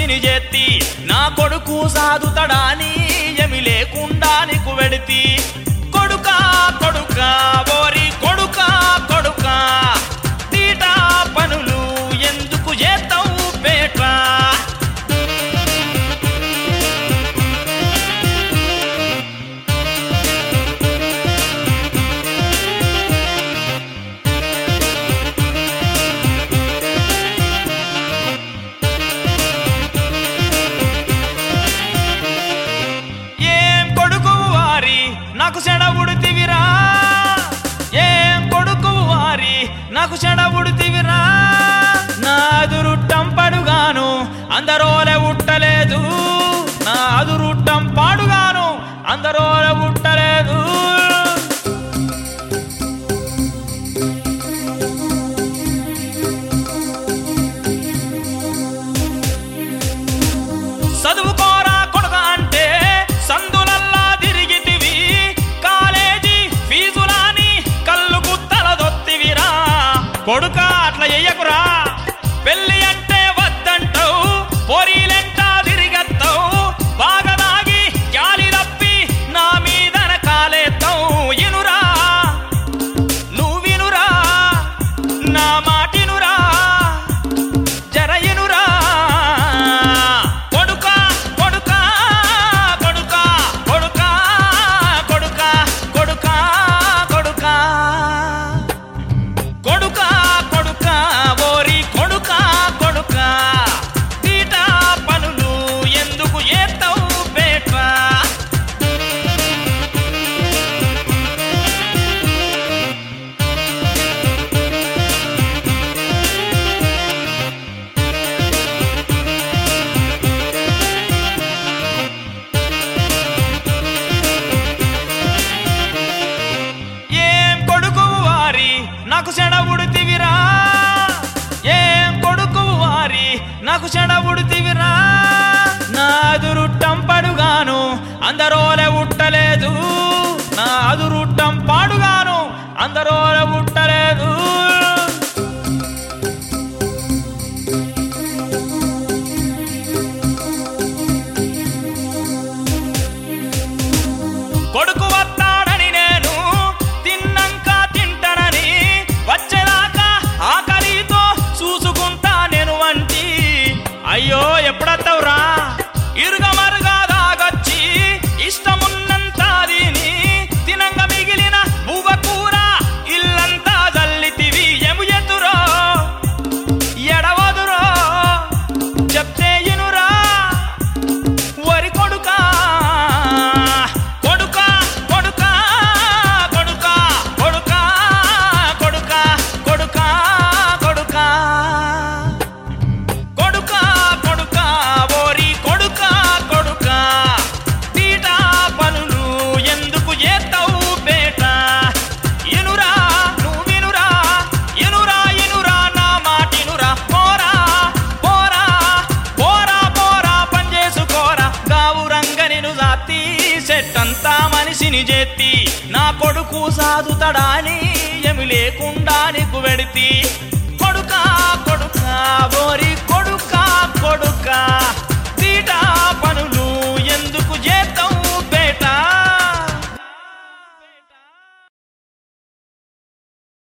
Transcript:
మనిషిని చేతి నా కొడుకు సాదుతడాని ఎమి లేకుండా నీకు వెడితి కొడుకా కొడుకా ఓరి కొడుకా కొడుకా తీటా పనులు ఎందుకు చేస్తావు పేట్రా ఏం కొడుకు వారి నాకు చెడబుడితివిరా ఏం కొడుకు వారి నాకు చెడబుడితివిరా నా అదురుట్టం పడుగాను అందరోలే ఉట్టలేదు నా అదురుట్టం పాడుగాను అందరోలే ఉట్టలేదు చదువుకోరా కొడుక అంటే సందులల్లా తిరిగితివి కాలేజీ ఫీజులాని కళ్ళు గుత్తలదొత్తివిరా కొడుక అట్లా చెయ్యకురా పెళ్లి అంటే వద్దంటావు పొరీలెంటా తిరిగత్తావు బాగా దాగి గాలి తప్పి నా మీదన కాలేత్తావు ఇనురా నువ్వినురా నా మాటినురా జరయునురా కొడుకా కొడుకా కొడుకా కొడుకా కొడుకా కొడుకా కొడుకా కొడుకా కొడుకా ఓరి కొడుకా కొడుకా తీటా పనులు ఎందుకు ఏత్తవు పేట్రా ఏం కొడుకు వారి నాకు చెడబుడితివిరా ఏం కొడుకు వారి నాకు చెడబుడితివిరా నా అదురుట్టం పడుగాను అందరోలే ఉట్టలేదు నా అదురుట్టం పాడుగాను అందరోలే ఉట్టలేదు కొడుకు వస్తాడని నేను తిన్నంక తింటానని వచ్చేదాకా ఆకలితో చూసుకుంటా నేను వంటి అయ్యో ఎప్పుడత్తవురా ఇరుగమరుగా దాగొచ్చి ఇష్టమున్నంత తిని తినంగా మిగిలిన బువ్వ కూర ఇల్లంతా జల్లితివి ఎము ఎదురో ఎడవదురో చెప్తే ఇనురా వరి కొడుకా కొడుకా కొడుకా కొడుకా కొడుకా కొడుకా కొడుకా కొడుకా కొడుకా కొడుకా ఓరి కొడుకా కొడుకా తీటా పనులు ఎందుకు ఏత్తవు బేట ఇనురా నువ్వు వినురా ఇనురా ఇనురా నా మాటినురా పోరా పోరా పోరా పోరా పనిచేసుకోరా గావురంగ నేను జాతి చెట్టంతా మనిషిని చేతి నా కొడుకు సాదుతడాని ఎమి లేకుండా నీకు వెడితి